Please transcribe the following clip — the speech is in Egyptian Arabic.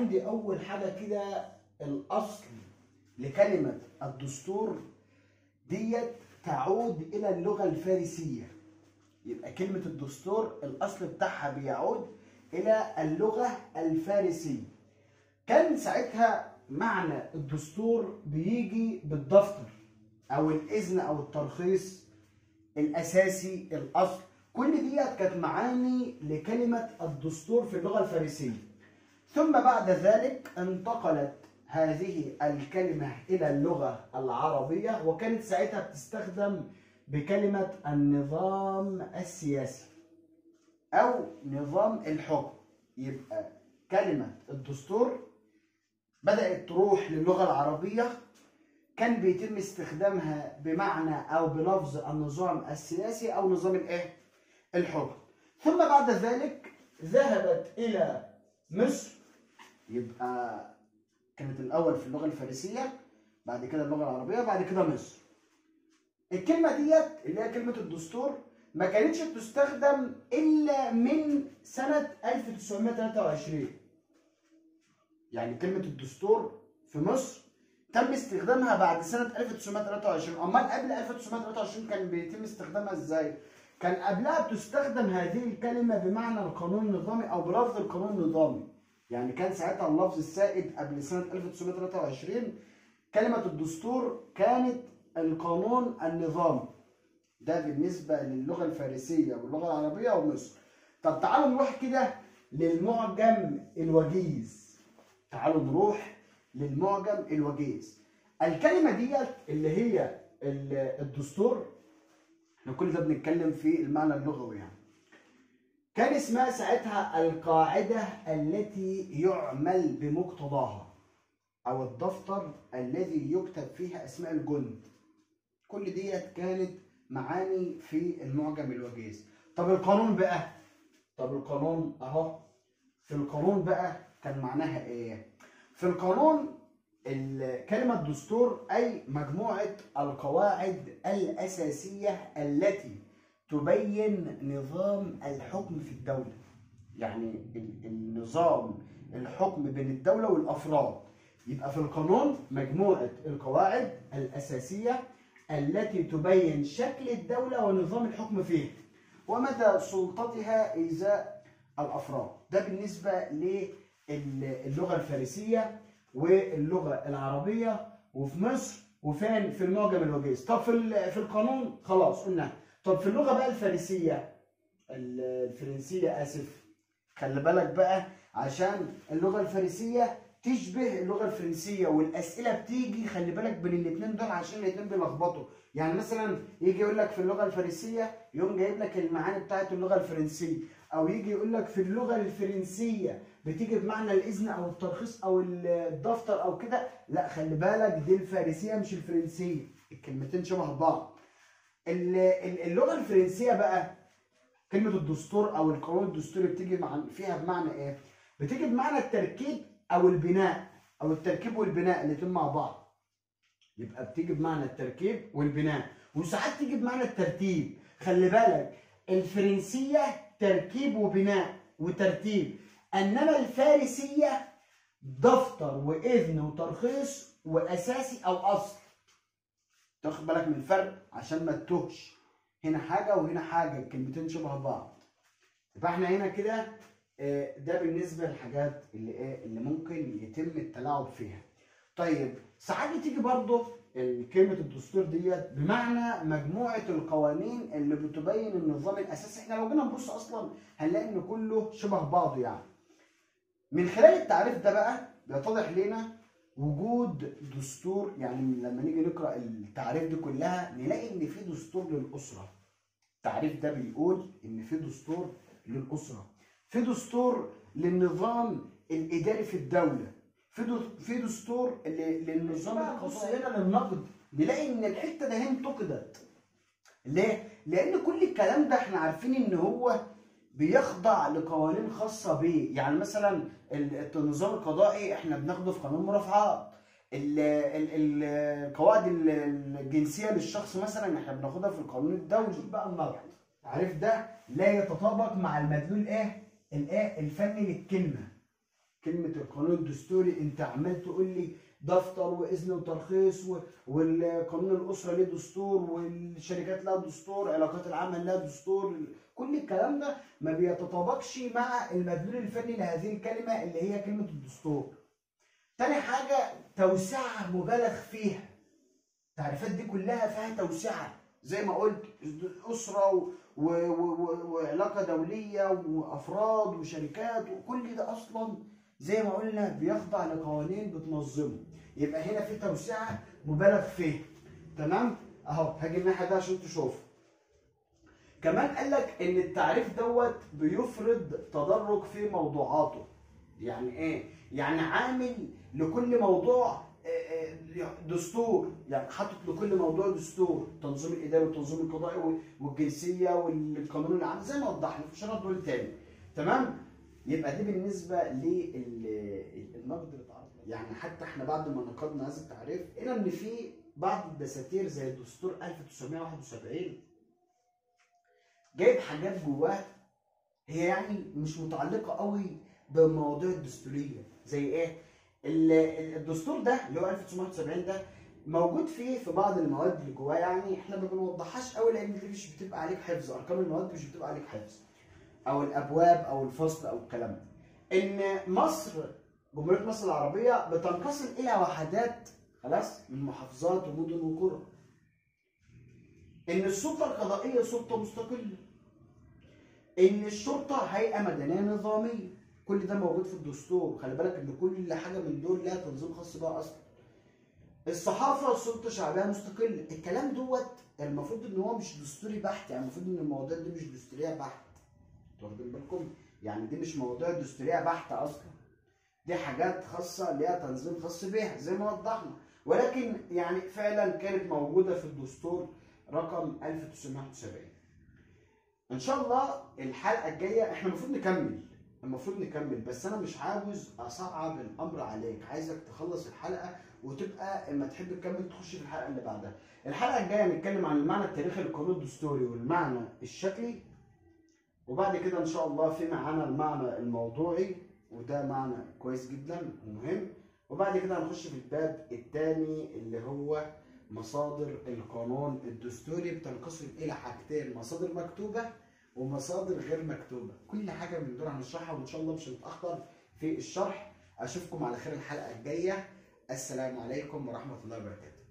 عندي اول حاجه كده الاصل لكلمه الدستور ديت تعود الى اللغه الفارسيه يبقى كلمه الدستور الاصل بتاعها بيعود الى اللغه الفارسيه كان ساعتها معنى الدستور بيجي بالدفتر او الاذن او الترخيص الاساسي الاصل كل ديت كانت معاني لكلمه الدستور في اللغه الفارسيه ثم بعد ذلك انتقلت هذه الكلمه الى اللغه العربيه وكانت ساعتها بتستخدم بكلمه النظام السياسي او نظام الحكم يبقى كلمه الدستور بدات تروح للغه العربيه كان بيتم استخدامها بمعنى او بلفظ النظام السياسي او نظام الايه الحكم ثم بعد ذلك ذهبت الى مصر يبقى كانت الاول في اللغه الفارسيه بعد كده اللغه العربيه بعد كده مصر الكلمه ديت اللي هي كلمه الدستور ما كانتش بتستخدم الا من سنه 1923 يعني كلمه الدستور في مصر تم استخدامها بعد سنه 1923 امال قبل 1923 كان بيتم استخدامها ازاي كان قبلها بتستخدم هذه الكلمه بمعنى القانون النظامي او بلفظ القانون النظامي يعني كان ساعتها اللفظ السائد قبل سنه 1923 كلمه الدستور كانت القانون النظامي ده بالنسبه للغه الفارسيه واللغه العربيه ومصر طب تعالوا نروح كده للمعجم الوجيز تعالوا نروح للمعجم الوجيز الكلمه ديت اللي هي الدستور احنا كل ده بنتكلم في المعنى اللغوي يعني كان اسمها ساعتها القاعده التي يعمل بمقتضاها او الدفتر الذي يكتب فيها اسماء الجند كل ديت كانت معاني في المعجم الوجيز طب القانون بقى طب القانون اهو في القانون بقى كان معناها ايه في القانون كلمة دستور أي مجموعة القواعد الأساسية التي تبين نظام الحكم في الدولة يعني النظام الحكم بين الدولة والأفراد يبقى في القانون مجموعة القواعد الأساسية التي تبين شكل الدولة ونظام الحكم فيها ومدى سلطتها إزاء الأفراد ده بالنسبة للغة الفارسية واللغه العربيه وفي مصر وفين في المعجم الوجيز طب في في القانون خلاص قلنا طب في اللغه بقى الفارسيه الفرنسيه اسف خلي بالك بقى عشان اللغه الفارسيه تشبه اللغه الفرنسيه والاسئله بتيجي خلي بالك بين الاثنين دول عشان الاثنين بيلخبطوا يعني مثلا يجي يقول لك في اللغه الفارسيه يقوم جايب لك المعاني بتاعت اللغه الفرنسيه او يجي يقول لك في اللغه الفرنسيه بتيجي بمعنى الاذن او الترخيص او الدفتر او كده لا خلي بالك دي الفارسيه مش الفرنسيه الكلمتين شبه بعض اللغه الفرنسيه بقى كلمه الدستور او القانون الدستوري بتيجي مع فيها بمعنى ايه بتيجي بمعنى التركيب او البناء او التركيب والبناء الاتنين مع بعض يبقى بتيجي بمعنى التركيب والبناء وساعات تيجي بمعنى الترتيب خلي بالك الفرنسيه تركيب وبناء وترتيب انما الفارسيه دفتر واذن وترخيص واساسي او اصل تاخد بالك من الفرق عشان ما تتوهش هنا حاجه وهنا حاجه الكلمتين شبه بعض يبقى احنا هنا كده ده بالنسبه للحاجات اللي ايه اللي ممكن يتم التلاعب فيها طيب ساعات بتيجي برضه كلمه الدستور ديت بمعنى مجموعه القوانين اللي بتبين النظام الاساسي احنا لو جينا نبص اصلا هنلاقي ان كله شبه بعضه يعني من خلال التعريف ده بقى بيتضح لنا وجود دستور يعني لما نيجي نقرا التعريف دي كلها نلاقي ان في دستور للاسره التعريف ده بيقول ان في دستور للاسره في دستور للنظام الاداري في الدوله في في دستور للنظام القضائي هنا للنقد نلاقي ان الحته ده انتقدت ليه؟ لان كل الكلام ده احنا عارفين ان هو بيخضع لقوانين خاصه بيه يعني مثلا النظام القضائي احنا بناخده في قانون مرافعات القواعد الجنسيه للشخص مثلا احنا بناخدها في القانون الدولي بقى النقد التعريف ده لا يتطابق مع المدلول ايه الايه الفني للكلمه كلمه القانون الدستوري انت عمال تقول لي دفتر واذن وترخيص و- والقانون الاسره ليه دستور والشركات لها دستور علاقات العمل لها دستور كل الكلام ده ما بيتطابقش مع المدلول الفني لهذه الكلمه اللي هي كلمه الدستور تاني حاجه توسعه مبالغ فيها التعريفات دي كلها فيها توسعه زي ما قلت اسره و... و... و... وعلاقه دوليه وافراد وشركات وكل ده اصلا زي ما قلنا بيخضع لقوانين بتنظمه يبقى هنا في توسعه مبالغ فيها تمام اهو هاجي الناحيه دي عشان تشوف كمان قال لك ان التعريف دوت بيفرض تدرج في موضوعاته يعني ايه يعني عامل لكل موضوع آه، آه، دستور يعني حاطط لكل موضوع دستور التنظيم الاداري والتنظيم القضائي وال- والجنسيه والقانون العام زي ما وضحنا مش هنقعد تاني تمام يبقى دي بالنسبه للنقد اللي اتعرض له. يعني حتى احنا بعد ما نقدنا هذا التعريف قلنا ان في بعض الدساتير زي الدستور 1971 جايب حاجات جواه هي يعني مش متعلقه قوي بالمواضيع الدستوريه زي ايه؟ ال- الدستور ده اللي هو 1970 ده موجود فيه في بعض المواد اللي جواه يعني احنا ما بنوضحهاش قوي لان دي مش بتبقى عليك حفظ ارقام المواد مش بتبقى عليك حفظ او الابواب او الفصل او الكلام ده ان مصر جمهوريه مصر العربيه بتنقسم الى وحدات خلاص من محافظات ومدن وقرى ان السلطه القضائيه سلطه مستقله ان الشرطه هيئه مدنيه نظاميه كل ده موجود في الدستور خلي بالك ان كل حاجه من دول لها تنظيم خاص بها اصلا الصحافه سلطه شعبيه مستقله الكلام دوت المفروض ان هو مش دستوري بحت يعني المفروض ان المواضيع دي مش دستوريه بحت انتوا واخدين بالكم يعني دي مش مواضيع دستوريه بحته اصلا دي حاجات خاصه ليها تنظيم خاص بيها زي ما وضحنا ولكن يعني فعلا كانت موجوده في الدستور رقم 1971 ان شاء الله الحلقه الجايه احنا المفروض نكمل المفروض نكمل بس انا مش عاوز اصعب الامر عليك عايزك تخلص الحلقه وتبقى اما تحب تكمل تخش في الحلقه اللي بعدها الحلقه الجايه هنتكلم عن المعنى التاريخي للقانون الدستوري والمعنى الشكلي وبعد كده ان شاء الله في معانا المعنى الموضوعي وده معنى كويس جدا ومهم وبعد كده هنخش في الباب الثاني اللي هو مصادر القانون الدستوري بتنقسم الى حاجتين مصادر مكتوبه ومصادر غير مكتوبه كل حاجه من دول هنشرحها وان شاء الله مش هنتاخر في الشرح اشوفكم على خير الحلقه الجايه السلام عليكم ورحمه الله وبركاته